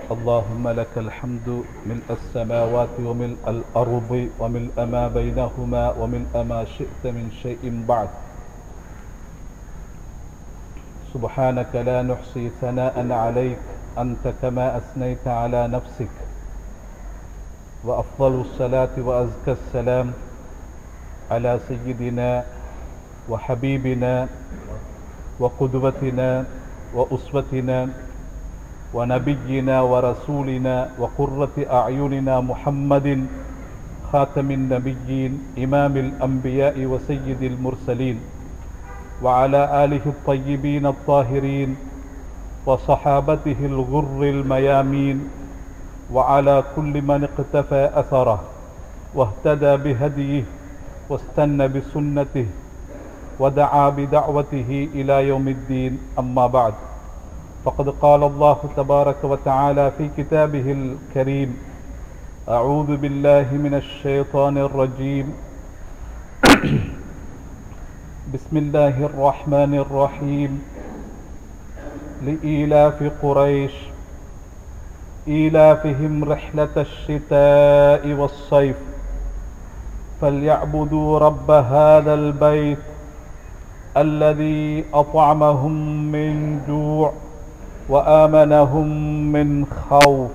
اللهم لك الحمد ملء السماوات وملء الأرض وملء ما بينهما وملء ما شئت من شيء بعد سبحانك لا نحصي ثناء عليك أنت كما أثنيت على نفسك وأفضل الصلاة وأزكى السلام على سيدنا وحبيبنا وقدوتنا وأسوتنا ونبينا ورسولنا وقرة أعيننا محمد خاتم النبيين إمام الأنبياء وسيد المرسلين وعلى آله الطيبين الطاهرين وصحابته الغر الميامين وعلى كل من اقتفى أثره واهتدى بهديه واستنى بسنته ودعا بدعوته إلى يوم الدين أما بعد فقد قال الله تبارك وتعالى في كتابه الكريم أعوذ بالله من الشيطان الرجيم بسم الله الرحمن الرحيم لإيلاف قريش إيلافهم رحلة الشتاء والصيف فليعبدوا رب هذا البيت الذي أطعمهم من جوع وآمنهم من خوف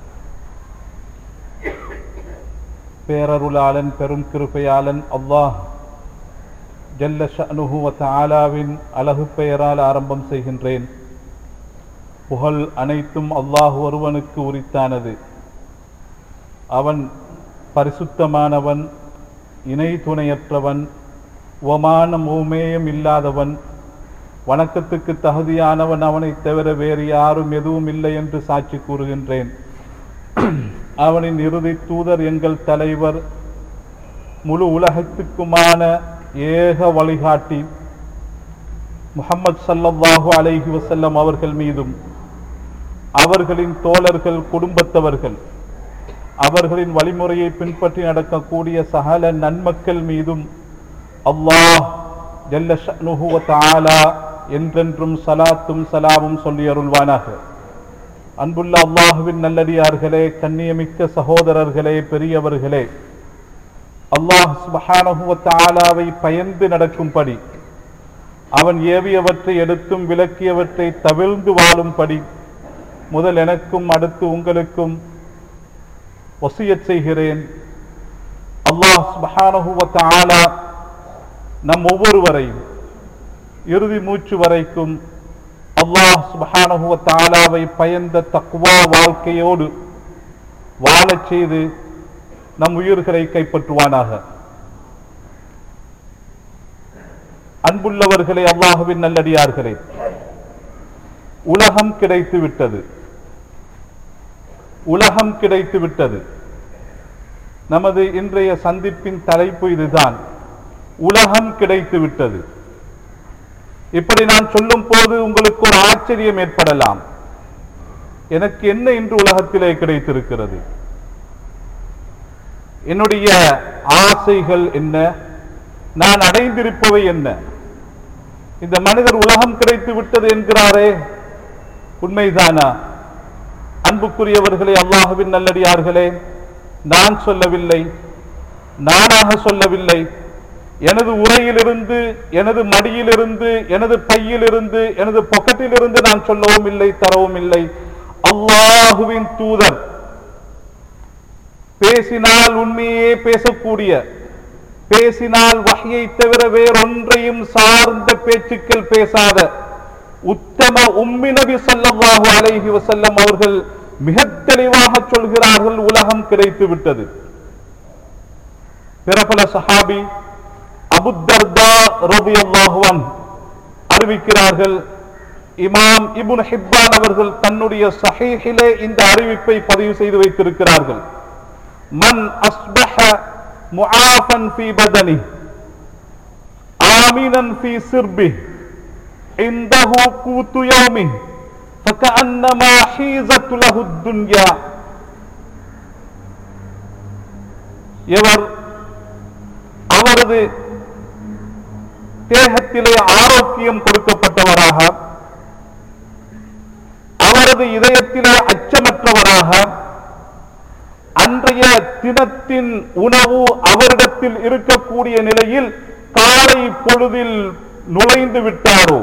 பேரருளாளன் பெரும் கிருபையாளன் அல்லாஹ் ஜல்ல ஷனுஹு தாலாவின் அழகு பெயரால் ஆரம்பம் செய்கின்றேன் புகழ் அனைத்தும் அல்லாஹ் ஒருவனுக்கு உரித்தானது அவன் பரிசுத்தமானவன் இணை துணையற்றவன் உவமானம் ஓமேயம் இல்லாதவன் வணக்கத்துக்கு தகுதியானவன் அவனைத் தவிர வேறு யாரும் எதுவும் இல்லை என்று சாட்சி கூறுகின்றேன் அவனின் இறுதி தூதர் எங்கள் தலைவர் முழு உலகத்துக்குமான ஏக வழிகாட்டி முகமது சல்லல்லாஹு அலைஹி வசல்லம் அவர்கள் மீதும் அவர்களின் தோழர்கள் குடும்பத்தவர்கள் அவர்களின் வழிமுறையை பின்பற்றி நடக்கக்கூடிய சகல நன்மக்கள் மீதும் அல்லாஹ் ஜல்ல ஷனுஹு தாலா என்றென்றும் சலாத்தும் சலாமும் சொல்லி அருள்வானாக அன்புள்ள அல்லாஹுவின் நல்லடியார்களே கண்ணியமிக்க சகோதரர்களே பெரியவர்களே அல்லாஹ் சுபஹானஹுவ தாலாவை பயந்து நடக்கும்படி அவன் ஏவியவற்றை எடுத்தும் விளக்கியவற்றை தவிழ்ந்து வாழும்படி முதல் எனக்கும் அடுத்து உங்களுக்கும் வசியச் செய்கிறேன் அல்லாஹ் சுபஹானஹுவ தாலா நம் ஒவ்வொருவரையும் இறுதி மூச்சு வரைக்கும் அல்லாஹ் சுபஹானஹுவ தாலாவை பயந்த தக்குவா வாழ்க்கையோடு வாழச் செய்து நம் உயிர்களை கைப்பற்றுவானாக அன்புள்ளவர்களே அல்லாஹுவின் நல்லடியார்களே உலகம் கிடைத்து விட்டது உலகம் கிடைத்து விட்டது நமது இன்றைய சந்திப்பின் தலைப்பு இதுதான் உலகம் கிடைத்து விட்டது இப்படி நான் சொல்லும் போது உங்களுக்கு ஒரு ஆச்சரியம் ஏற்படலாம் எனக்கு என்ன இன்று உலகத்திலே கிடைத்திருக்கிறது என்னுடைய ஆசைகள் என்ன நான் அடைந்திருப்பவை என்ன இந்த மனிதர் உலகம் கிடைத்து விட்டது என்கிறாரே உண்மைதானா அன்புக்குரியவர்களே அல்லாஹுவின் நல்லடியார்களே நான் சொல்லவில்லை நானாக சொல்லவில்லை எனது உரையிலிருந்து எனது மடியிலிருந்து எனது பையிலிருந்து எனது பொக்கெட்டிலிருந்து நான் சொல்லவும் இல்லை தரவும் இல்லை அல்லாஹுவின் தூதர் பேசினால் உண்மையே பேசக்கூடிய பேசினால் வகையை தவிர வேறொன்றையும் சார்ந்த பேச்சுக்கள் பேசாத உத்தம உம்மி நபி சல்லாஹூ அலைஹி வசல்லம் அவர்கள் மிக தெளிவாக சொல்கிறார்கள் உலகம் கிடைத்து விட்டது பிரபல சஹாபி அபுத்தர்தா ரபி அல்லாஹுவன் அறிவிக்கிறார்கள் இமாம் இபுன் ஹிப்பான் அவர்கள் தன்னுடைய சஹீஹிலே இந்த அறிவிப்பை பதிவு செய்து வைத்திருக்கிறார்கள் மன் அஸ்பஹ முஆஃபன் ஃபி பதனி ஆமினன் ஃபி சிர்பி عنده قوت يومه فكأنما حيزت له الدنيا எவர் அவரது தேகத்திலே ஆரோக்கியம் கொடுக்கப்பட்டவராக அவரது இதயத்திலே அச்சமற்ற அச்சமற்றவராக அன்றைய தினத்தின் உணவு அவரிடத்தில் இருக்கக்கூடிய நிலையில் காலை பொழுதில் நுழைந்து விட்டாரோ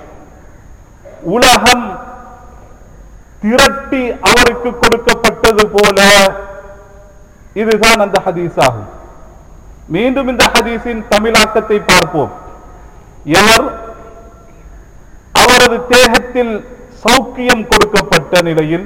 உலகம் திரட்டி அவருக்கு கொடுக்கப்பட்டது போல இதுதான் அந்த ஹதீஸ் ஆகும் மீண்டும் இந்த ஹதீஸின் தமிழாக்கத்தை பார்ப்போம் எவர் அவரது தேகத்தில் சௌக்கியம் கொடுக்கப்பட்ட நிலையில்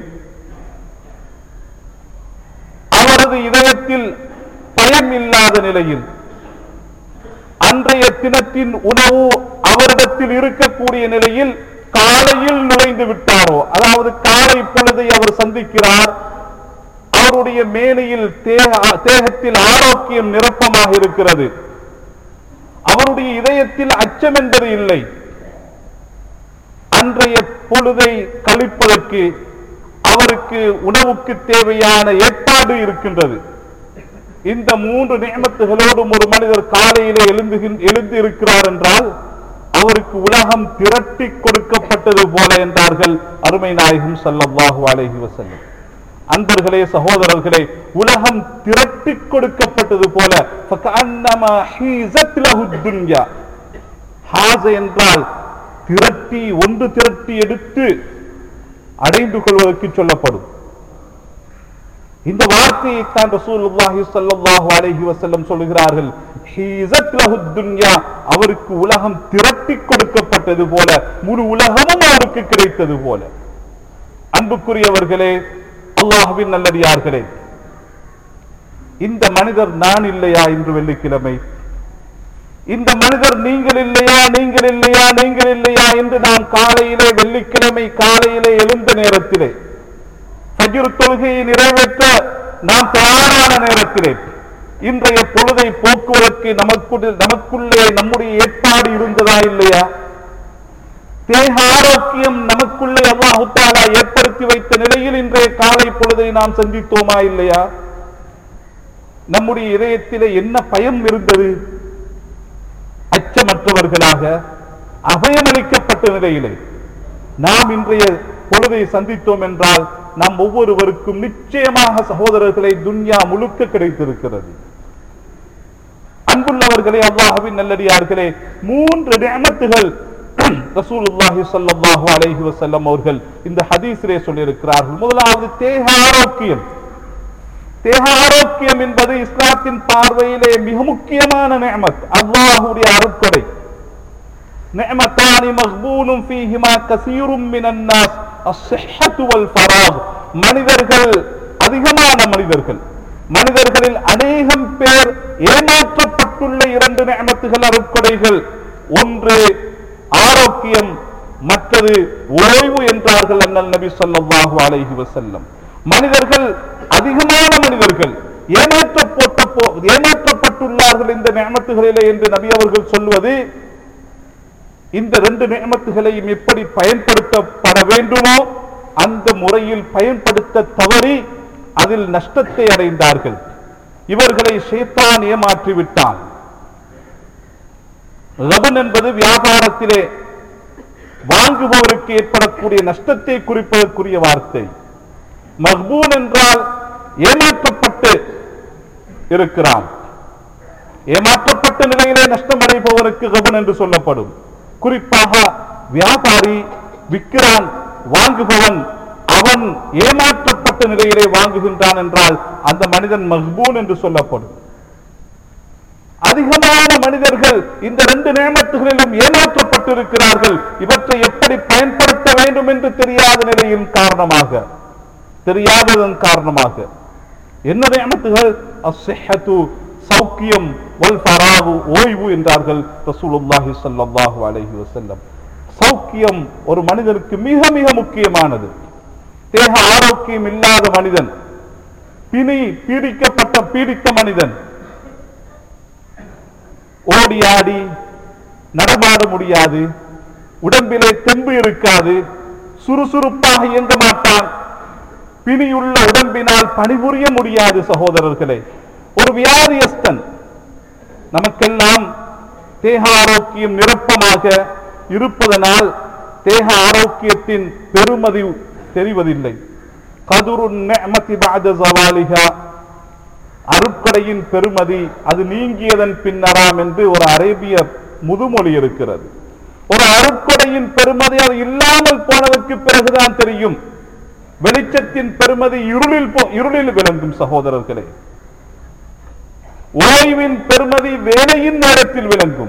அவரது இதயத்தில் பயம் இல்லாத நிலையில் அன்றைய தினத்தின் உணவு அவரிடத்தில் இருக்கக்கூடிய நிலையில் காலையில் நுழைந்து விட்டாரோ அதாவது காலை பொழுதை அவர் சந்திக்கிறார் அவருடைய மேனையில் தேக- தேகத்தில் ஆரோக்கியம் நிரப்பமாக இருக்கிறது அவருடைய இதயத்தில் அச்சம் என்பது இல்லை அன்றைய பொழுதை கழிப்பதற்கு அவருக்கு உணவுக்கு தேவையான ஏற்பாடு இருக்கின்றது இந்த மூன்று நியமத்துகளோடும் ஒரு மனிதர் காலையிலே எழுந்துகின் எழுந்து இருக்கிறார் என்றால் அவருக்கு உலகம் திரட்டி கொடுக்கப்பட்டது போல என்றார்கள் அருமை நாயகம் ஸல்லல்லாஹு அலைஹி வஸல்லம் அன்பர்களே சகோதரர்களே உலகம் திரட்டி கொடுக்கப்பட்டது போல ஃபகஅன்னமா ஹீஸத் லஹு துன்யா ஹாஸ என்றால் திரட்டி ஒன்று திரட்டி எடுத்து அடைந்து கொள்வதற்கு சொல்லப்படும் இந்த வார்த்தையை தான் ரசூலுல்லாஹி ஸல்லல்லாஹு அலைஹி வஸல்லம் சொல்கிறார்கள் ஹீஸத் லஹு துன்யா அவருக்கு உலகம் திரட்டி கொடுக்கப்பட்டது போல முழு உலகமும் அவருக்கு கிடைத்தது போல அன்புக்குரியவர்களே அல்லாஹ்வின் நல்லடியார்களே இந்த மனிதர் நான் இல்லையா இன்று வெள்ளிக்கிழமை இந்த மனிதர் நீங்கள் இல்லையா நீங்கள் இல்லையா நீங்கள் இல்லையா என்று நாம் காலையிலே வெள்ளிக்கிழமை காலையிலே எழுந்த நேரத்திலே ஃபஜ்ர் தொழுகையை நிறைவேற்ற நாம் தயாரான நேரத்திலே இன்றைய பொழுதை போக்குவதற்கு நமக்குள் நமக்குள்ளே நம்முடைய ஏற்பாடு இருந்ததா இல்லையா தேக ஆரோக்கியம் நமக்குள்ளே அல்லாஹு தஆலா ஏற்படுத்தி வைத்த நிலையில் இன்றைய காலை பொழுதை நாம் சந்தித்தோமா இல்லையா நம்முடைய இதயத்திலே என்ன பயம் இருந்தது அச்சமற்றவர்களாக அபயமளிக்கப்பட்ட நிலையிலே நாம் இன்றைய பொழுதை சந்தித்தோம் என்றால் நாம் ஒவ்வொருவருக்கும் நிச்சயமாக சகோதரர்களை துன்யா முழுக்க கிடைத்திருக்கிறது அன்புள்ளவர்களே அல்லாஹ்வின் நல்லடியார்களே மூன்று நியமத்துகள் ரசூலுல்லாஹி ஸல்லல்லாஹு அலைஹி வஸல்லம் அவர்கள் இந்த ஹதீஸிலே சொல்லியிருக்கிறார்கள் முதலாவது தேக ஆரோக்கியம் தேக ஆரோக்கியம் என்பது இஸ்லாத்தின் பார்வையிலே மிக முக்கியமான நியமத் அல்லாஹ்வுடைய அருட்கொடை نعمتان مغبون فيهما كثير من الناس الصحة والفراغ மனிதர்கள் அதிகமான மனிதர்கள் மனிதர்களில் அநேகம் பேர் ஏமாற்றப்பட்டுள்ள இரண்டு நியமத்துகள் அருட்கொடைகள் ஒன்று ஆரோக்கியம் மற்றது ஓய்வு என்றார்கள் அண்ணல் நபி ஸல்லல்லாஹு அலைஹி வஸல்லம் மனிதர்கள் அதிகமான மனிதர்கள் ஏமாற்றப்பட்ட போ- ஏமாற்றப்பட்டுள்ளார்கள் இந்த நியமத்துகளிலே என்று நபி அவர்கள் சொல்வது இந்த ரெண்டு நியமத்துகளையும் எப்படி பயன்படுத்தப்பட வேண்டுமோ அந்த முறையில் பயன்படுத்த தவறி அதில் நஷ்டத்தை அடைந்தார்கள் இவர்களை ஷேத்தான் ஏமாற்றி விட்டான் ரபன் என்பது வியாபாரத்திலே வாங்குபவருக்கு ஏற்படக்கூடிய நஷ்டத்தை குறிப்பதற்குரிய வார்த்தை மக்பூன் என்றால் ஏமாற்றப்பட்டு இருக்கிறான் ஏமாற்றப்பட்ட நிலையிலே நஷ்டம் அடைபவருக்கு கபன் என்று சொல்லப்படும் குறிப்பாக வியாபாரி விற்கிறான் வாங்குபவன் அவன் ஏமாற்றப்பட்ட நிலையிலே வாங்குகின்றான் என்றால் அந்த மனிதன் மஹ்பூன் என்று சொல்லப்படும் அதிகமான மனிதர்கள் இந்த ரெண்டு நேமத்துகளிலும் ஏமாற்றப்பட்டிருக்கிறார்கள் இவற்றை எப்படி பயன்படுத்த வேண்டும் என்று தெரியாத நிலையின் காரணமாக தெரியாததன் காரணமாக என்ன நியமத்துகள் அஸ்ஸிஹத்து சௌக்கியம் வல் ஃபராகு ஓய்வு என்றார்கள் ரசூலுல்லாஹி ஸல்லல்லாஹு அலைஹி வஸல்லம் சௌக்கியம் ஒரு மனிதனுக்கு மிக மிக முக்கியமானது தேக ஆரோக்கியம் இல்லாத மனிதன் பிணி பீடிக்கப்பட்ட பீடித்த மனிதன் ஓடி ஆடி நடமாட முடியாது உடம்பிலே தெம்பு இருக்காது சுறுசுறுப்பாக இயங்க மாட்டான் பிணியுள்ள உடம்பினால் பணிபுரிய முடியாது சகோதரர்களே ஒரு வியாதியஸ்தன் நமக்கெல்லாம் தேக ஆரோக்கியம் நிரப்பமாக இருப்பதனால் தேக ஆரோக்கியத்தின் பெருமதி தெரிவதில்லை கதுரு நிஅமதி பஅத ஜவாலிஹா அருட்கொடையின் பெருமதி அது நீங்கியதன் பின்னராம் என்று ஒரு அரேபிய முதுமொழி இருக்கிறது ஒரு அருட்கொடையின் பெருமதி அது இல்லாமல் போனதற்கு பிறகுதான் தெரியும் வெளிச்சத்தின் பெருமதி இருளில் போ- இருளில் விளங்கும் சகோதரர்களே ஓய்வின் பெருமதி வேலையின் நேரத்தில் விளங்கும்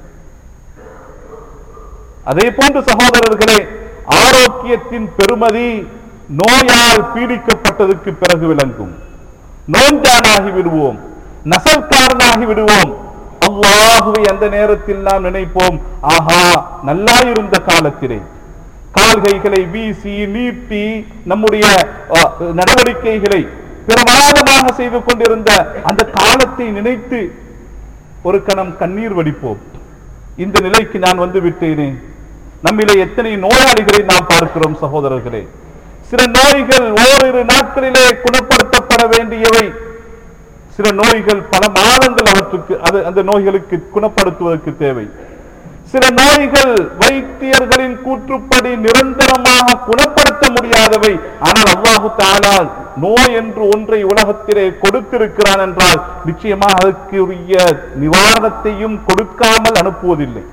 அதே போன்று சகோதரர்களே ஆரோக்கியத்தின் பெருமதி நோயால் பீடிக்கப்பட்டதற்கு பிறகு விளங்கும் நோஞ்சானாகி விடுவோம் நசல்காரனாகி விடுவோம் அல்லாஹுவை அந்த நேரத்தில் நாம் நினைப்போம் ஆஹா நல்லா இருந்த காலத்திலே கால்கைகளை வீசி நீட்டி நம்முடைய அஹ், நடவடிக்கைகளை பிரமாதமாக செய்து கொண்டிருந்த அந்த காலத்தை நினைத்து ஒரு கணம் கண்ணீர் வடிப்போம் இந்த நிலைக்கு நான் வந்து விட்டேனே நம்மிலே எத்தனை நோயாளிகளை நாம் பார்க்கிறோம் சகோதரர்களே சில நோய்கள் ஓரிரு நாட்களிலே குணப்படுத்தப்பட வேண்டியவை சில நோய்கள் பல மாதங்கள் அவற்றுக்கு அது அந்த நோய்களுக்கு குணப்படுத்துவதற்கு தேவை சில நோய்கள் வைத்தியர்களின் கூற்றுப்படி நிரந்தரமாக குணப்படுத்த முடியாதவை ஆனால் அல்லாஹு தாலா நோய் என்று ஒன்றை உலகத்திலே கொடுத்திருக்கிறான் என்றால் நிச்சயமாக அதற்குரிய நிவாரணத்தையும் கொடுக்காமல் அனுப்புவதில்லை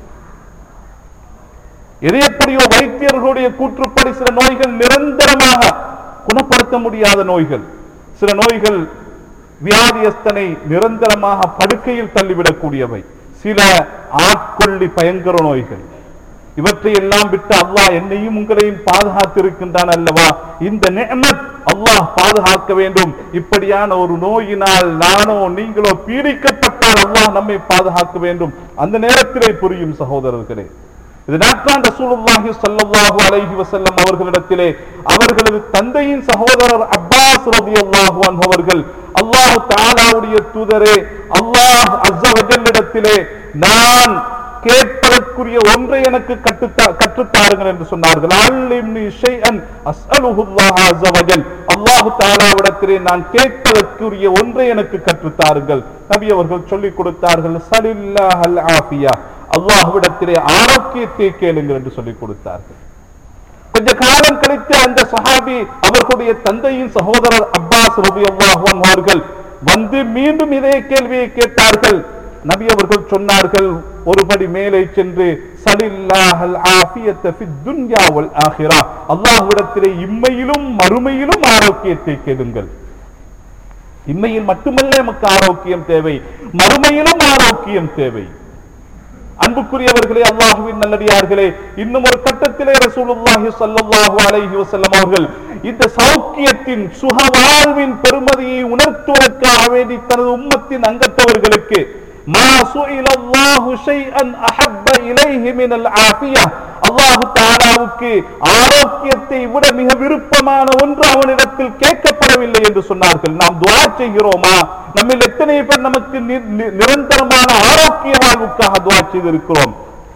எது எப்படியோ வைத்தியர்களுடைய கூற்றுப்படி சில நோய்கள் நிரந்தரமாக குணப்படுத்த முடியாத நோய்கள் சில நோய்கள் வியாதியஸ்தனை நிரந்தரமாக படுக்கையில் தள்ளிவிடக்கூடியவை சில ஆட்கொள்ளி பயங்கர நோய்கள் இவற்றை எல்லாம் விட்டு அல்லாஹ் என்னையும் உங்களையும் பாதுகாத்திருக்கின்றான் அல்லவா இந்த நிஅமத் அல்லாஹ் பாதுகாக்க வேண்டும் இப்படியான ஒரு நோயினால் நானோ நீங்களோ பீடிக்கப்பட்டால் அல்லாஹ் நம்மை பாதுகாக்க வேண்டும் அந்த நேரத்திலே புரியும் சகோதரர்களே இதனால்தான் ரசூலுல்லாஹி ஸல்லல்லாஹு அலைஹி வஸல்லம் அவர்களிடத்திலே அவர்களது தந்தையின் சகோதரர் அப்பாஸ் ரலியல்லாஹு அன்ஹு அவர்கள் அல்லாஹ் தஆலாவுடைய தூதரே அல்லாஹ் அஸ்ஸ வஜல்லிடத்திலே நான் கேட்பதற்குரிய ஒன்றை எனக்கு கற்றுத்தா கற்றுத்தாருங்கள் என்று சொன்னார்கள் அல்லிம்னி ஷைஅன் அஸ்அலுஹுல்லாஹ் அஸ்ஸ வஜல் அல்லாஹ் தஆலாவிடத்திலே நான் கேட்பதற்குரிய ஒன்றை எனக்கு கற்றுத்தாருங்கள் நபி அவர்கள் சொல்லிக் கொடுத்தார்கள் சலில்லாஹல் ஆஃபியா அல்லாஹ்விடத்திலே ஆரோக்கியத்தை கேளுங்கள் என்று சொல்லிக் கொடுத்தார்கள் கொஞ்ச காலம் கழித்து அந்த சஹாபி அவர்களுடைய தந்தையின் சகோதரர் அப்பாஸ் ரபி அவர்கள் வந்து மீண்டும் இதே கேள்வியை கேட்டார்கள் நபி அவர்கள் சொன்னார்கள் ஒருபடி மேலே சென்று சலில்லாஹல் ஆஃபியத்த ஃபித் துன்யா வல் ஆஹிரா அல்லாஹ்விடத்திலே இம்மையிலும் மறுமையிலும் ஆரோக்கியத்தை கேளுங்கள் இம்மையில் மட்டுமல்ல நமக்கு ஆரோக்கியம் தேவை மறுமையிலும் ஆரோக்கியம் தேவை அன்புக்குரியவர்களே அல்லாஹுவின் நல்லடியார்களே இன்னும் ஒரு கட்டத்திலே ரசூலுல்லாஹி ஸல்லல்லாஹு அலைஹி வஸல்லம் அவர்கள் இந்த சௌக்கியத்தின் சுகவாழ்வின் பெருமதியை உணர்த்துவதற்காக வேண்டி தனது உம்மத்தின் அங்கத்தவர்களுக்கு மா சுஇல அல்லாஹு ஷைஅன் அஹப்ப இலைஹி மினல் ஆஃபியா அல்லாஹு தஆலாவுக்கு ஆரோக்கியத்தை விட மிக விருப்பமான ஒன்று அவனிடத்தில் கேட்கப்படவில்லை என்று சொன்னார்கள் நாம் துஆ செய்கிறோமா நம்மில் எத்தனை பேர் நமக்கு நி- நி- நிரந்தரமான ஆரோக்கிய வாழ்வுக்காக துஆ செய்திருக்கிறோம்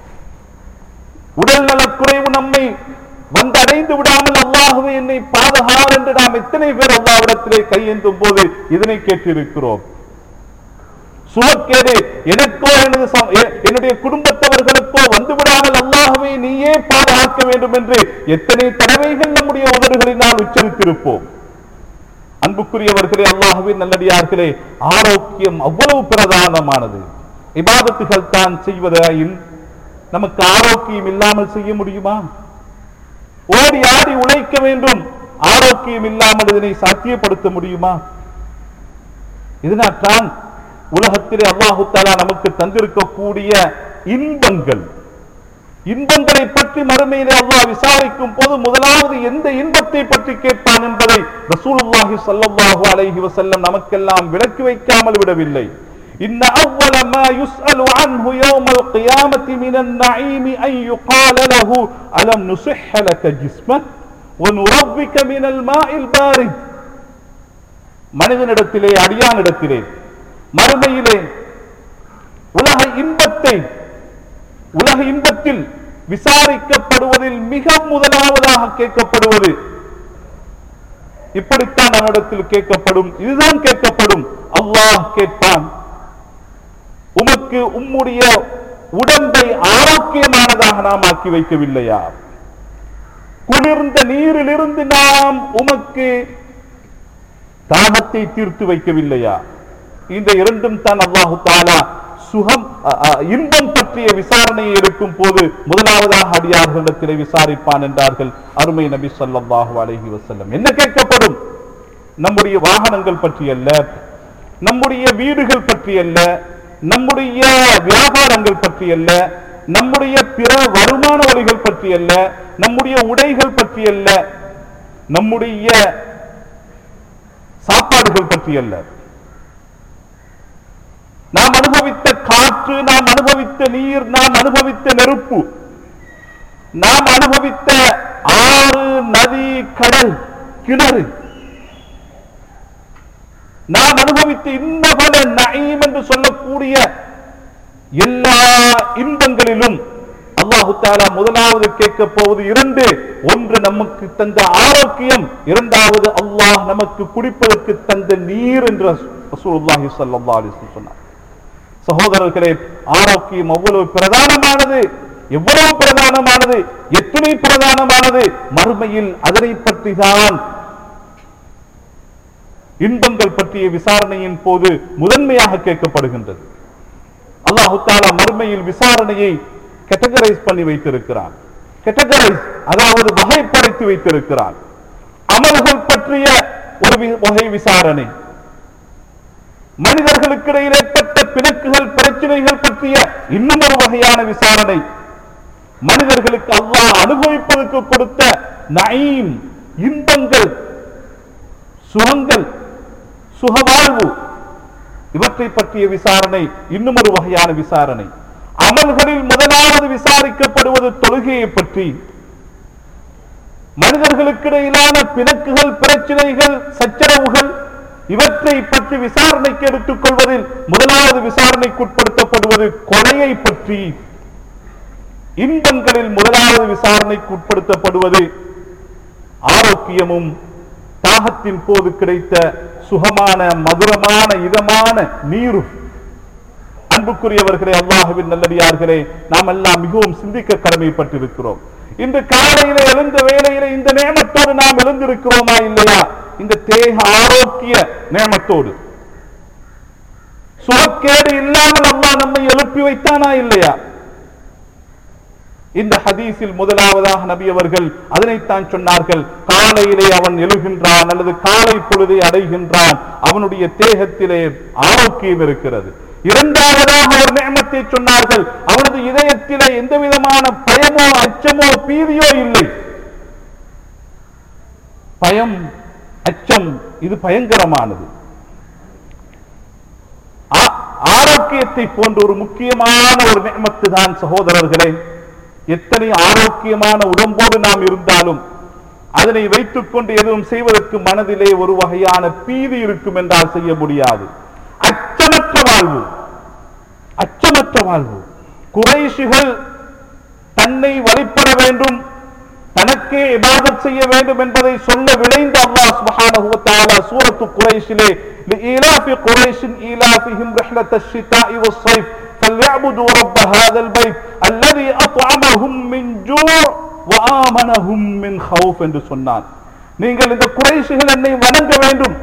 உடல் நலக்குறைவு நம்மை வந்தடைந்து விடாமல் அல்லாஹுவே என்னை பாதுகார் என்று நாம் எத்தனை பேர் அல்லாஹ்விடத்திலே கையேந்தும் போது இதனை கேட்டிருக்கிறோம் சுகக்கேடு எனக்கோ எனது ச- எ- என்னுடைய குடும்பத்தவர்களுக்கோ வந்து விடாமல் அல்லாஹுவே நீயே பாதுகாக்க வேண்டும் என்று எத்தனை தடவைகள் நம்முடைய உதடுகளினால் உச்சரித்திருப்போம் அன்புக்குரியவர்களே அல்லாஹுவின் நல்லடியார்களே ஆரோக்கியம் அவ்வளவு பிரதானமானது இபாதத்துகள் தான் செய்வதாயின் நமக்கு ஆரோக்கியம் இல்லாமல் செய்ய முடியுமா ஓடி ஆடி உழைக்க வேண்டும் ஆரோக்கியம் இல்லாமல் இதனை சாத்தியப்படுத்த முடியுமா இதனால்தான் உலகத்திலே அல்லாஹு தாலா நமக்கு தந்திருக்கக்கூடிய இன்பங்கள் இன்பங்களை பற்றி மறுமையிலே அல்லாஹ் விசாரிக்கும் போது முதலாவது எந்த இன்பத்தை பற்றி கேட்பான் என்பதை ரசூலுல்லாஹி ஸல்லல்லாஹு அலைஹி வஸல்லம் நமக்கெல்லாம் விளக்கி வைக்காமல் விடவில்லை இன்ன அவ்வல மா யுஸ்அலு அன்ஹு யௌமல் கியாமத்தி மினன் நஈமி அன் யுகால லஹு அலம் நுஸிஹ் லக ஜிஸ்மக் وَنُرَوِّكَ مِنَ الْمَاءِ الْبَارِدِ மனிதனிடத்திலே அடியானிடத்திலே மறுமையிலே உலக இன்பத்தை உலக இன்பத்தில் விசாரிக்கப்படுவதில் மிக முதலாவதாக கேட்கப்படுவது இப்படித்தான் நம்மிடத்தில் கேட்கப்படும் இதுதான் கேட்கப்படும் அல்லாஹ் கேட்பான் உமக்கு உம்முடைய உடம்பை ஆரோக்கியமானதாக நாம் ஆக்கி வைக்கவில்லையா குளிர்ந்த நீரிலிருந்து நாம் உமக்கு தாகத்தை தீர்த்து வைக்கவில்லையா இந்த இரண்டும் தான் அல்லாஹு தாலா சுகம் அ, அ, இன்பம் பற்றிய விசாரணையை எடுக்கும் போது முதலாவதாக அடியார்களிடத்திலே விசாரிப்பான் என்றார்கள் அருமை நபி ஸல்லல்லாஹு அலைஹி வஸல்லம் என்ன கேட்கப்படும் நம்முடைய வாகனங்கள் பற்றி அல்ல நம்முடைய வீடுகள் பற்றி அல்ல நம்முடைய வியாபாரங்கள் பற்றி அல்ல நம்முடைய பிற வருமான வழிகள் பற்றி அல்ல நம்முடைய உடைகள் பற்றி அல்ல நம்முடைய சாப்பாடுகள் பற்றி அல்ல நாம் அனுபவித்த காற்று நாம் அனுபவித்த நீர் நாம் அனுபவித்த நெருப்பு நாம் அனுபவித்த ஆறு நதி கடல் கிணறு நாம் அனுபவித்த இன்ன பல நயீம் என்று சொல்லக்கூடிய எல்லா இன்பங்களிலும் அல்லாஹு தாலா முதலாவது கேட்க போவது இரண்டு ஒன்று நமக்கு தந்த ஆரோக்கியம் இரண்டாவது அல்லாஹ் நமக்கு குடிப்பதற்கு தந்த நீர் என்று ரசூலுல்லாஹி ஸல்லல்லாஹு அலைஹி வஸல்லம் சொன்னார் சகோதரர்களே ஆரோக்கியம் அவ்வளவு பிரதானமானது எவ்வளவு பிரதானமானது எத்தனை பிரதானமானது மறுமையில் அதனை பற்றி தான் இன்பங்கள் பற்றிய விசாரணையின் போது முதன்மையாக கேட்கப்படுகின்றது அல்லாஹு தாலா மறுமையில் விசாரணையை கேட்டகரைஸ் பண்ணி வைத்திருக்கிறான் கேட்டகரைஸ் அதாவது வகைப்படுத்தி வைத்திருக்கிறான் அமல்கள் பற்றிய ஒரு வி- வகை விசாரணை மனிதர்களுக்கு இடையில் ஏற்பட்ட பிணக்குகள் பிரச்சனைகள் பற்றிய இன்னும் ஒரு வகையான விசாரணை மனிதர்களுக்கு அல்லாஹ் அனுபவிப்பதற்கு கொடுத்த நயீம் இன்பங்கள் சுகங்கள் சுகவாழ்வு இவற்றை பற்றிய விசாரணை இன்னும் ஒரு வகையான விசாரணை அமல்களில் முதலாவது விசாரிக்கப்படுவது தொழுகையை பற்றி மனிதர்களுக்கு இடையிலான பிணக்குகள் பிரச்சனைகள் சச்சரவுகள் இவற்றை பற்றி விசாரணைக்கு எடுத்துக் கொள்வதில் முதலாவது விசாரணைக்குட்படுத்தப்படுவது கொலையை பற்றி இன்பங்களில் முதலாவது விசாரணைக்கு உட்படுத்தப்படுவது ஆரோக்கியமும் தாகத்தின் போது கிடைத்த சுகமான மதுரமான இதமான நீரும் அன்புக்குரியவர்களே அல்லாஹுவின் நல்லடியார்களே நாம் எல்லாம் மிகவும் சிந்திக்க கடமைப்பட்டிருக்கிறோம் இன்று காலையில எழுந்த வேளையில இந்த நேமத்தோடு நாம் எழுந்திருக்கிறோமா இல்லையா இந்த தேக ஆரோக்கிய நேமத்தோடு சுகக்கேடு இல்லாமல் அல்லாஹ் நம்மை எழுப்பி வைத்தானா இல்லையா இந்த ஹதீஸில் முதலாவதாக நபி அவர்கள் அதனைத்தான் சொன்னார்கள் காலையிலே அவன் எழுகின்றான் அல்லது காலை பொழுதை அடைகின்றான் அவனுடைய தேகத்திலே ஆரோக்கியம் இருக்கிறது இரண்டாவதாக ஒரு நேமத்தை சொன்னார்கள் அவனது இதயத்திலே எந்த விதமான பயமோ அச்சமோ பீதியோ இல்லை பயம் அச்சம் இது பயங்கரமானது ஆ- ஆரோக்கியத்தை போன்ற ஒரு முக்கியமான ஒரு நேமத்து தான் சகோதரர்களே எத்தனை ஆரோக்கியமான உடம்போடு நாம் இருந்தாலும் அதனை வைத்துக் கொண்டு எதுவும் செய்வதற்கு மனதிலே ஒரு வகையான பீதி இருக்கும் என்றால் செய்ய முடியாது அச்சமற்ற வாழ்வு அச்சமற்ற வாழ்வு குறைஷிகள் தன்னை வழிபட வேண்டும் தனக்கே இபாதத் செய்ய வேண்டும் என்பதை சொல்ல விளைந்த அல்லாஹ் சுப்ஹானஹு வ தஆலா சூரத்து குரைஷிலே لإيلاف قريش إيلافهم رحلة الشتاء والصيف فليعبدوا رب هذا البيت الذي أطعمهم من جوع وآمنهم من خوف என்று சொன்னான் நீங்கள் இந்த குறைஷிகள் என்னை வணங்க வேண்டும்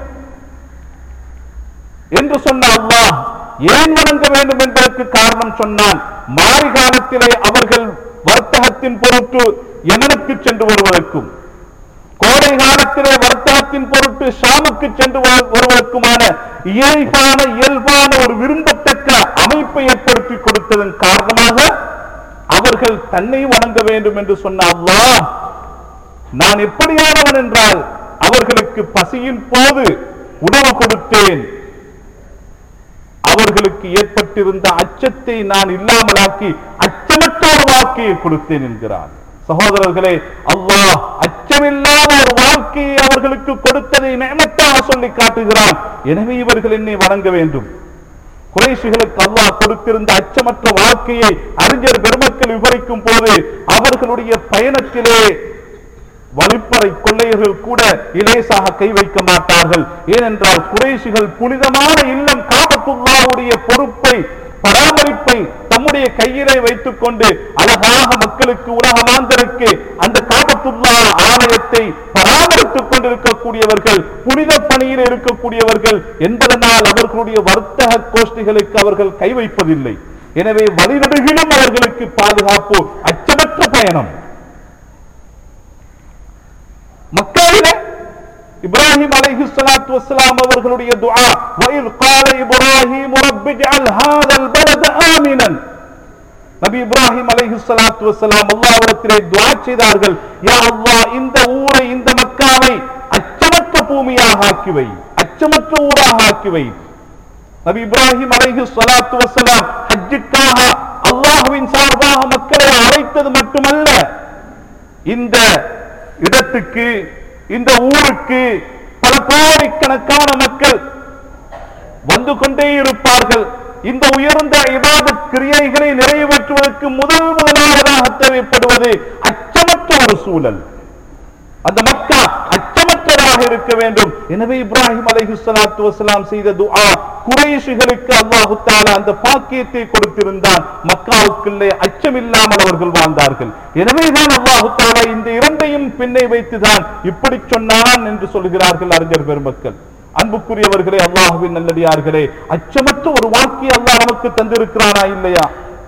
என்று சொன்ன அல்லாஹ் ஏன் வணங்க வேண்டும் என்பதற்கு காரணம் சொன்னான் மாரி காலத்திலே அவர்கள் வர்த்தகத்தின் பொருட்டு யமனுக்கு சென்று வருவதற்கும் கோடை காலத்திலே வர்த்தகத்தின் பொருட்டு ஷாமுக்கு சென்று வரு- வருவதற்குமான இயல்பான இயல்பான ஒரு விரும்பத்தக்க அமைப்பை ஏற்படுத்தி கொடுத்ததன் காரணமாக அவர்கள் தன்னை வணங்க வேண்டும் என்று சொன்ன அல்லாஹ் நான் எப்படியானவன் என்றால் அவர்களுக்கு பசியின் போது உணவு கொடுத்தேன் அவர்களுக்கு ஏற்பட்டிருந்த அச்சத்தை நான் இல்லாமலாக்கி அச்சமற்ற ஒரு வாழ்க்கையை கொடுத்தேன் என்கிறார் சகோதரர்களே அல்லாஹ் அச்சமில்லாத ஒரு வாழ்க்கையை அவர்களுக்கு கொடுத்ததை நேமத்தாக சொல்லி காட்டுகிறான் எனவே இவர்கள் என்னை வணங்க வேண்டும் குறைஷிகளுக்கு அல்லாஹ் கொடுத்திருந்த அச்சமற்ற வாழ்க்கையை அறிஞர் பெருமக்கள் விவரிக்கும் போது அவர்களுடைய பயணத்திலே வழிப்பறை கொள்ளையர்கள் கூட இலேசாக கை வைக்க மாட்டார்கள் ஏனென்றால் குறைஷிகள் புனிதமான இல்லம் காபத்துல்லாவுடைய பொறுப்பை பராமரிப்பை தம்முடைய கையிலே வைத்துக் கொண்டு அழகாக மக்களுக்கு உலக மாந்தருக்கு அந்த காபத்து காபத்துல்லா ஆலயத்தை பராமரித்துக் கொண்டிருக்கக்கூடியவர்கள் புனித பணியில் இருக்கக்கூடியவர்கள் என்பதனால் அவர்களுடைய வர்த்தக கோஷ்டிகளுக்கு அவர்கள் கை வைப்பதில்லை எனவே வழிநடுகிலும் அவர்களுக்கு பாதுகாப்பு அச்சமற்ற பயணம் மக்காவிலே இப்ராஹிம் அலைஹி ஸலாத்து வஸ்ஸலாம் அவர்களுடைய துஆ வஇல் قال இப்ராஹிம் ரப்ப ஜஅல் ஹாதல் பலத ஆமினன் நபி இப்ராஹிம் அலைஹி ஸலாத்து வஸ்ஸலாம் அல்லாஹ்விடத்திலே துஆ செய்தார்கள் யா அல்லாஹ் இந்த ஊரை இந்த மக்காவை அச்சமற்ற பூமியாக ஆக்கி வை அச்சமற்ற ஊராக ஆக்கி வை நபி இப்ராஹிம் அலைஹி ஸலாத்து வஸ்ஸலாம் ஹஜ்ஜுக்காக அல்லாஹ்வின் சார்பாக மக்களை அழைத்தது மட்டுமல்ல இந்த இடத்துக்கு இந்த ஊருக்கு பல கோடிக்கணக்கான மக்கள் வந்து கொண்டே இருப்பார்கள் இந்த உயர்ந்த இபாதத் கிரியைகளை நிறைவேற்றுவதற்கு முதல் முதலாவதாக தேவைப்படுவது அச்சமற்ற ஒரு சூழல் அந்த மக்கா அச்சமற்றதாக இருக்க வேண்டும் எனவே இப்ராஹிம் அலைஹி ஸலாத்து வஸலாம் செய்த துஆ குறைஷிகளுக்கு அல்லாஹ் தஆலா அந்த பாக்கியத்தை கொடுத்திருந்தான் மக்காவுக்குள்ளே அச்சமில்லாமல் அவர்கள் வாழ்ந்தார்கள் எனவே தான் அல்லாஹ் தஆலா இந்த இரண்டையும் பின்னை வைத்துதான் இப்படி சொன்னான் என்று சொல்கிறார்கள் அறிஞர் பெருமக்கள் அன்புக்குரியவர்களே அல்லாஹுவின் நல்லடியார்களே அச்சமற்ற ஒரு வாழ்க்கையை அல்லாஹ் நமக்கு தந்திருக்கிறானா இல்லையா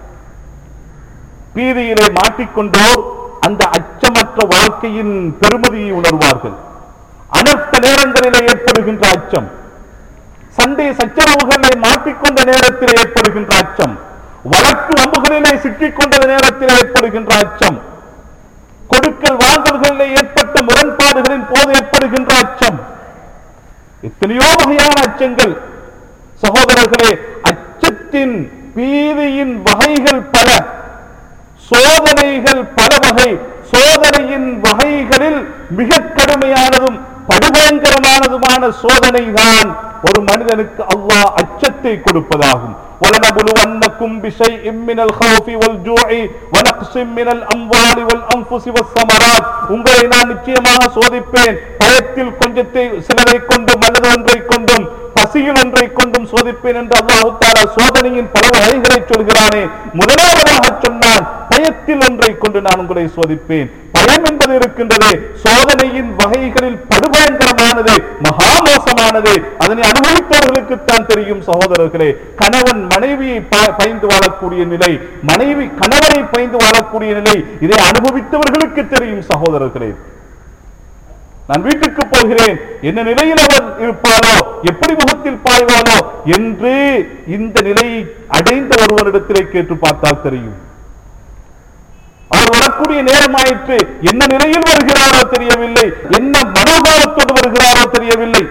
பீதியிலே மாட்டிக்கொண்டோர் அந்த அச்சமற்ற வாழ்க்கையின் பெருமதியை உணர்வார்கள் அனர்த்த நேரங்களிலே ஏற்படுகின்ற அச்சம் சண்டை சச்சரவுகளை மாட்டிக்கொண்ட நேரத்தில் ஏற்படுகின்ற அச்சம் வழக்கு வம்புகளிலே சிக்கிக்கொண்ட நேரத்தில் ஏற்படுகின்ற அச்சம் கொடுக்கல் வாங்கல்களிலே ஏற்பட்ட முரண்பாடுகளின் போது ஏற்படுகின்ற அச்சம் எத்தனையோ வகையான அச்சங்கள் சகோதரர்களே அச்சத்தின் பீதியின் வகைகள் பல சோதனைகள் பல வகை சோதனையின் வகைகளில் மிக கடுமையானதும் படுபயங்கரமானதுமான சோதனை தான் ஒரு மனிதனுக்கு அல்லாஹ் அச்சத்தை கொடுப்பதாகும் وَلَنَبْلُوَنَّكُمْ بِشَيْءٍ مِّنَ الْخَوْفِ وَالْجُوعِ وَنَقْصٍ مِّنَ الْأَمْوَالِ وَالْأَنفُسِ وَالثَّمَرَاتِ உங்களை நான் நிச்சயமாக சோதிப்பேன் பயத்தில் கொஞ்சத்தை சிலரை கொண்டும் அல்லது ஒன்றை கொண்டும் பசியில் ஒன்றை கொண்டும் சோதிப்பேன் என்று அல்லாஹ் தஆலா சோதனையின் பல வகைகளை சொல்கிறானே முதலாவதாக சொன்னான் பயத்தில் ஒன்றை கொண்டு நான் உங்களை சோதிப்பேன் பயம் என்பது இருக்கின்றதே சோதனையின் வகைகளில் படுபயங்கரமானது மகா மோசமானது அதனை அனுபவித்தவர்களுக்கு தான் தெரியும் சகோதரர்களே கணவன் மனைவியை ப- பயந்து வாழக்கூடிய நிலை மனைவி கணவனை பயந்து வாழக்கூடிய நிலை இதை அனுபவித்தவர்களுக்கு தெரியும் சகோதரர்களே நான் வீட்டுக்கு போகிறேன் என்ன நிலையில் அவள் இருப்பாளோ எப்படி முகத்தில் பாய்வாளோ என்று இந்த நிலையை அடைந்த ஒருவரிடத்திலே கேட்டு பார்த்தால் தெரியும் அவர் வரக்கூடிய நேரமாயிற்று என்ன நிலையில் வருகிறாரோ தெரியவில்லை என்ன மனோபாவத்தோடு வருகிறாரோ தெரியவில்லை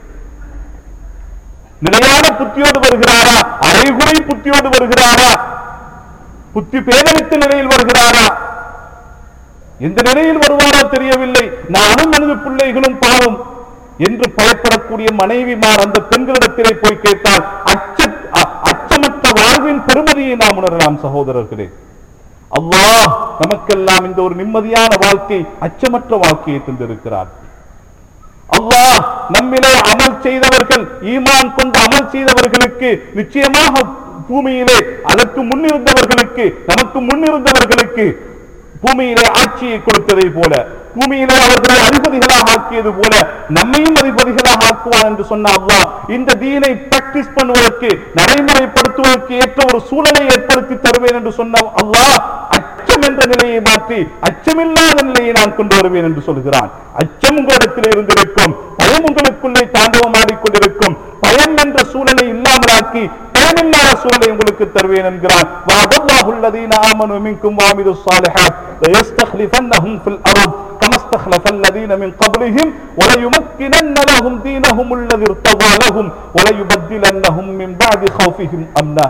நிலையான புத்தியோடு வருகிறாரா அரைகுறை புத்தியோடு வருகிறாரா புத்தி பேதலித்த நிலையில் வருகிறாரா எந்த நிலையில் வருவாரோ தெரியவில்லை நானும் எனது பிள்ளைகளும் பாவம் என்று பயப்படக்கூடிய மனைவிமார் அந்த பெண்களிடத்திலே போய் கேட்டால் அச்ச அ- அச்சமற்ற வாழ்வின் பெருமதியை நாம் உணரலாம் சகோதரர்களே அல்லாஹ் நமக்கெல்லாம் இந்த ஒரு நிம்மதியான வாழ்க்கை அச்சமற்ற வாழ்க்கையை தந்திருக்கிறார் அல்லாஹ் நம்மிலே அமல் செய்தவர்கள் ஈமான் கொண்டு அமல் செய்தவர்களுக்கு நிச்சயமாக பூமியிலே அதற்கு முன்னிருந்தவர்களுக்கு நமக்கு முன்னிருந்தவர்களுக்கு பூமியிலே ஆட்சியை கொடுத்ததை போல பூமியிலே அவர்களை அதிபதிகளாக ஆக்கியது போல நம்மையும் அதிபதிகளாக ஆக்குவான் என்று சொன்ன அல்லாஹ் இந்த தீனை பிராக்டிஸ் பண்ணுவதற்கு நடைமுறைப்படுத்துவதற்கு ஏற்ற ஒரு சூழலை ஏற்படுத்தி தருவேன் என்று சொன்ன அல்லாஹ் அச்சம் என்ற நிலையை மாற்றி அச்சமில்லாத நிலையை நான் கொண்டு வருவேன் என்று சொல்கிறான் அச்சம் உங்களிடத்தில் இருந்திருக்கும் பயம் உங்களுக்குள்ளே தாண்டவம் ஆடிக்கொண்டிருக்கும் பயம் என்ற சூழலை இல்லாமலாக்கி பயமில்லாத சூழலை உங்களுக்கு தருவேன் என்கிறான் وَعَدَ الَّذِينَ آمَنُوا مِنكُمْ وَعَمِلُوا الصَّالِحَاتِ لَيَسْتَخْلِفَنَّهُمْ فِي الْأَرْضِ كما استخلف الذين من قبلهم وليمكنن لهم دينهم الذي ارتضى لهم وليبدلنهم من بعد خوفهم أمنا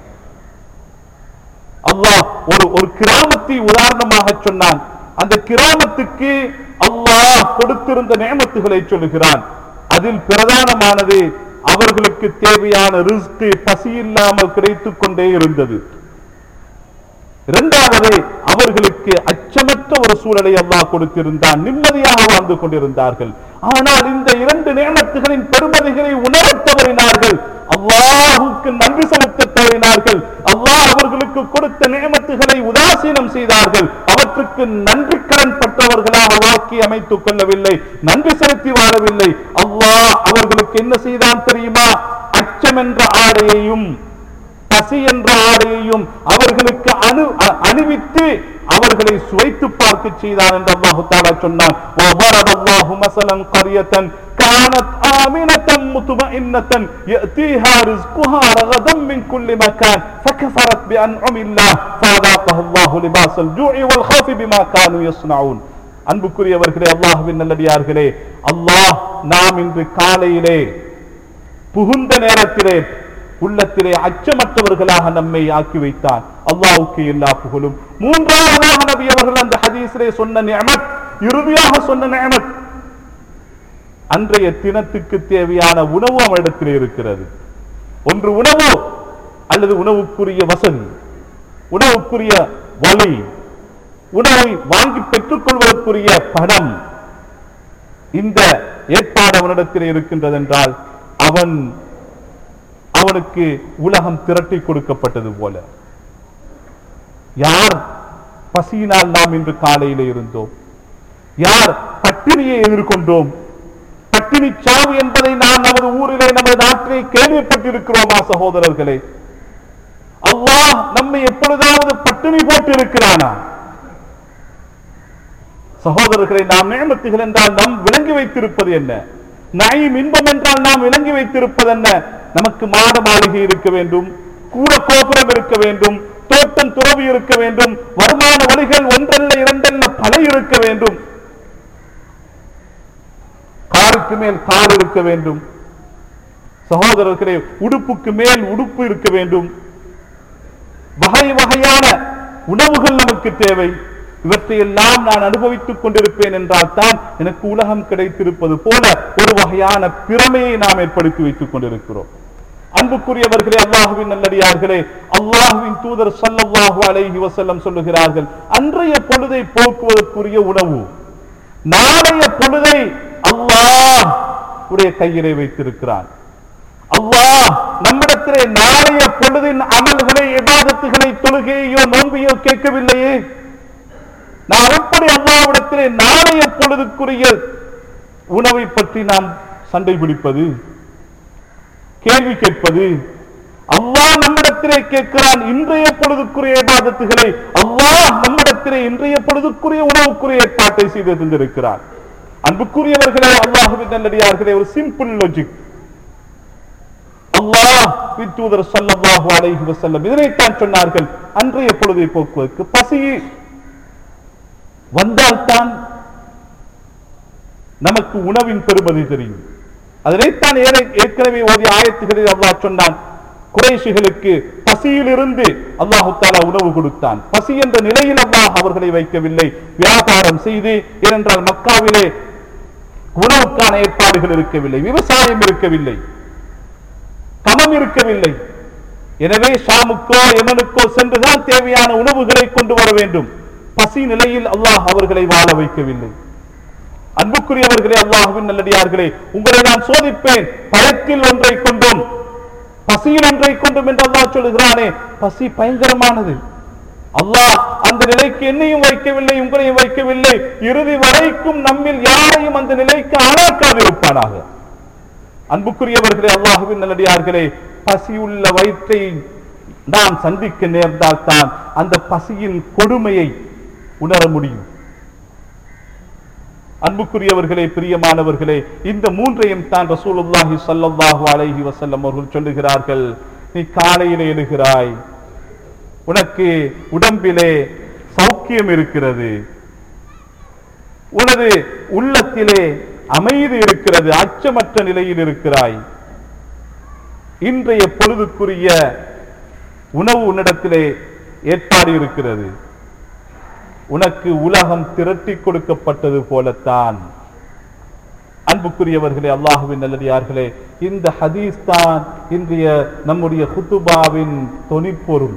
அல்லாஹ் ஒரு ஒரு கிராமத்தை உதாரணமாக சொன்னான் அந்த கிராமத்துக்கு அல்லாஹ் கொடுத்திருந்த நேமத்துகளை சொல்லுகிறான் அதில் பிரதானமானது அவர்களுக்கு தேவையான ரிஸ்க் பசி இல்லாமல் கிடைத்துக் கொண்டே இருந்தது இரண்டாவது அவர்களுக்கு அச்சமற்ற ஒரு சூழலை அல்லாஹ் கொடுத்திருந்தான் நிம்மதியாக வாழ்ந்து கொண்டிருந்தார்கள் ஆனால் இந்த இரண்டு நேமத்துகளின் பெருமதிகளை உணரத் தவறினார்கள் அல்லாஹுக்கு நன்றி செலுத்த தவறினார்கள் அல்லாஹ் அவர்களுக்கு கொடுத்த நேமத்துகளை உதாசீனம் செய்தார்கள் அவற்றுக்கு நன்றி கடன் பட்டவர்களாக வாழ்க்கை அமைத்துக் கொள்ளவில்லை நன்றி செலுத்தி வாழவில்லை அல்லாஹ் அவர்களுக்கு என்ன செய்தான் தெரியுமா அச்சம் என்ற ஆடையையும் பசி என்ற ஆடையையும் அவர்களுக்கு அணு அ- அணிவித்து அவர்களை சுவைத்து பார்க்க செய்தான் என்று அல்லாஹு தாலா சொன்னான் وَضَرَبَ اللَّهُ مَثَلًا قَرْيَةً كَانَتْ آمِنَةً مُطْمَئِنَّةً يَأْتِيهَا رِزْقُهَا رَغَدًا مِنْ كُلِّ مَكَانٍ فَكَفَرَتْ بِأَنْعُمِ اللَّهِ فَأَذَاقَهَا اللَّهُ لِبَاسَ الْجُوعِ وَالْخَوْفِ بِمَا كَانُوا يَصْنَعُونَ அன்புக்குரியவர்களே அல்லாஹ்வின் நல்லடியார்களே அல்லாஹ் நாம் இன்று காலையிலே புகுந்த நேரத்திலே உள்ளத்திலே அச்சமற்றவர்களாக நம்மை ஆக்கி வைத்தான் அல்லாஹ்வுக்கு எல்லா புகழும் மூன்றாவதாக நபி அவர்கள் அந்த ஹதீஸிலே சொன்ன நியமத் இறுதியாக சொன்ன நியமத் அன்றைய தினத்துக்கு தேவையான உணவு அவனிடத்திலே இருக்கிறது ஒன்று உணவு அல்லது உணவுக்குரிய வசதி உணவுக்குரிய வழி உணவை வாங்கி பெற்றுக் கொள்வதற்குரிய பணம் இந்த ஏற்பாடு அவனிடத்தில் இருக்கின்றது என்றால் அவன் அவனுக்கு உலகம் திரட்டி கொடுக்கப்பட்டது போல யார் பசியினால் நாம் இன்று காலையிலே இருந்தோம் யார் பட்டினியை எதிர்கொண்டோம் பட்டினி சாவு என்பதை நாம் நமது ஊரிலே நமது நாட்டிலே கேள்விப்பட்டிருக்கிறோமா சகோதரர்களே அல்லாஹ் நம்மை எப்பொழுதாவது பட்டினி போட்டு இருக்கிறானா சகோதரர்களை நாம் நேமத்துகள் என்றால் நாம் விளங்கி வைத்திருப்பது என்ன நயம் இன்பம் என்றால் நாம் விளங்கி வைத்திருப்பது என்ன நமக்கு மாட மாளிகை இருக்க வேண்டும் கூட கோபுரம் இருக்க வேண்டும் தோட்டம் துறவி இருக்க வேண்டும் வருமான வழிகள் ஒன்றல்ல இரண்டல்ல பல இருக்க வேண்டும் காருக்கு மேல் கார் இருக்க வேண்டும் சகோதரர்களே உடுப்புக்கு மேல் உடுப்பு இருக்க வேண்டும் வகை வகையான உணவுகள் நமக்கு தேவை இவற்றையெல்லாம் நான் அனுபவித்துக் கொண்டிருப்பேன் என்றால் தான் எனக்கு உலகம் கிடைத்திருப்பது போல ஒரு வகையான பிரமையை நாம் ஏற்படுத்தி வைத்துக் கொண்டிருக்கிறோம் அன்புக்குரியவர்களே அல்லாஹுவின் நல்லடியார்களே அல்லாஹுவின் தூதர் ஸல்லல்லாஹு அலைஹி வஸல்லம் சொல்லுகிறார்கள் அன்றைய பொழுதை போக்குவதற்குரிய உணவு நாளைய பொழுதை அல்லாஹ் உடைய கையிலே வைத்திருக்கிறான் அல்லாஹ் நம்மிடத்திலே நாளைய பொழுதின் அமல்களை இபாதத்துகளை தொழுகையோ நோன்பையோ கேட்கவில்லையே நாம் எப்படி அல்லாவிடத்திலே நாளைய பொழுதுக்குரிய உணவை பற்றி நாம் சண்டை பிடிப்பது கேள்வி கேட்பது அல்லாஹ் நம்மிடத்திலே கேட்கிறான் இன்றைய பொழுதுக்குரிய இபாதத்துகளை அல்லாஹ் நம்மிடத்திலே இன்றைய பொழுதுக்குரிய உணவுக்குரிய ஏற்பாட்டை செய்து தந்திருக்கிறான் அன்புக்குரியவர்களே அல்லாஹுவின் நல்லடியார்களே ஒரு சிம்பிள் லாஜிக் அல்லாஹ் தூதர் ஸல்லல்லாஹு அலைஹி வஸல்லம் இதனைத்தான் சொன்னார்கள் அன்றைய பொழுதை போக்குவதற்கு பசி வந்தால்தான் நமக்கு உணவின் பெருமதி தெரியும் அதனைத்தான் ஏற- ஏற்கனவே ஓதிய ஆயத்துகளில் அல்லாஹ் சொன்னான் குறைஷிகளுக்கு பசியிலிருந்து அல்லாஹு தாலா உணவு கொடுத்தான் பசி என்ற நிலையில் அல்லாஹ் அவர்களை வைக்கவில்லை வியாபாரம் செய்து ஏனென்றால் மக்காவிலே உணவுக்கான ஏற்பாடுகள் இருக்கவில்லை விவசாயம் இருக்கவில்லை பணம் இருக்கவில்லை எனவே ஷாமுக்கோ எமனுக்கோ சென்றுதான் தேவையான உணவுகளை கொண்டு வர வேண்டும் பசி நிலையில் அல்லாஹ் அவர்களை வாழ வைக்கவில்லை அன்புக்குரியவர்களே அல்லாஹ்வின் நல்லடியார்களே உங்களை நான் சோதிப்பேன் பயத்தில் ஒன்றை கொண்டும் பசியில் ஒன்றை கொண்டும் என்று அல்லாஹ் சொல்லுகிறானே பசி பயங்கரமானது அல்லாஹ் அந்த நிலைக்கு என்னையும் வைக்கவில்லை உங்களையும் வைக்கவில்லை இறுதி வரைக்கும் நம்மில் யாரையும் அந்த நிலைக்கு ஆளாக்காது இருப்பானாக அன்புக்குரியவர்களே அல்லாஹுவின் நல்லடியார்களே பசியுள்ள வயிற்றை நாம் சந்திக்க நேர்ந்தால் தான் அந்த பசியின் கொடுமையை உணர முடியும் அன்புக்குரியவர்களே பிரியமானவர்களே இந்த மூன்றையும் தான் ரசூலுல்லாஹி ஸல்லல்லாஹு அலைஹி வஸல்லம் அவர்கள் சொல்லுகிறார்கள் நீ காலையிலே எழுகிறாய் உனக்கு உடம்பிலே சௌக்கியம் இருக்கிறது உனது உள்ளத்திலே அமைதி இருக்கிறது அச்சமற்ற நிலையில் இருக்கிறாய் இன்றைய பொழுதுக்குரிய உணவு உன்னிடத்திலே ஏற்பாடு இருக்கிறது உனக்கு உலகம் திரட்டி கொடுக்கப்பட்டது போலத்தான் அன்புக்குரியவர்களே அல்லாஹுவின் நல்லடியார்களே இந்த ஹதீஸ் தான் இன்றைய நம்முடைய குத்துபாவின் தொனிப்பொருள்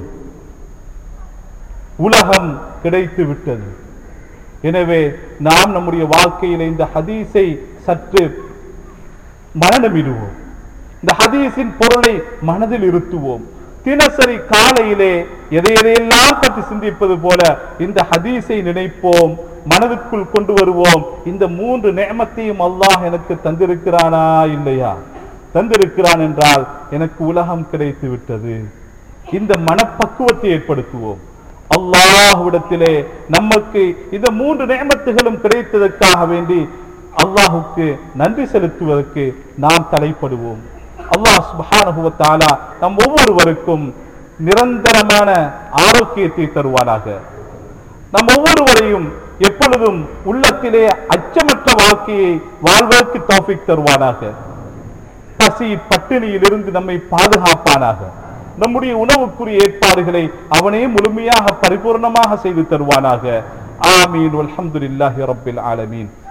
உலகம் கிடைத்து விட்டது எனவே நாம் நம்முடைய வாழ்க்கையில் இந்த ஹதீஸை சற்று மரணமிடுவோம் இந்த ஹதீஸின் பொருளை மனதில் இருத்துவோம் தினசரி காலையிலே எதை எதையெல்லாம் பற்றி சிந்திப்பது போல இந்த ஹதீஸை நினைப்போம் மனதுக்குள் கொண்டு வருவோம் இந்த மூன்று நேமத்தையும் அல்லாஹ் எனக்கு தந்திருக்கிறானா இல்லையா தந்திருக்கிறான் என்றால் எனக்கு உலகம் கிடைத்து விட்டது இந்த மனப்பக்குவத்தை ஏற்படுத்துவோம் அல்லாஹ்விடத்திலே நமக்கு இந்த மூன்று நேமத்துகளும் கிடைத்ததற்காக வேண்டி அல்லாஹுக்கு நன்றி செலுத்துவதற்கு நாம் தலைப்படுவோம் அல்லாஹ் சுப்ஹானஹு வ தஆலா நம் ஒவ்வொருவருக்கும் நிரந்தரமான ஆரோக்கியத்தை தருவானாக நம் ஒவ்வொருவரையும் எப்பொழுதும் உள்ளத்திலே அச்சமற்ற வாழ்க்கையை வாழ்வதற்கு தௌஃபிக் தருவானாக பசி பட்டினியிலிருந்து நம்மை பாதுகாப்பானாக நம்முடைய உணவுக்குரிய ஏற்பாடுகளை அவனே முழுமையாக பரிபூர்ணமாக செய்து தருவானாக ஆமீன் அல்ஹம்துலில்லாஹி ரப்பில் ஆலமீன்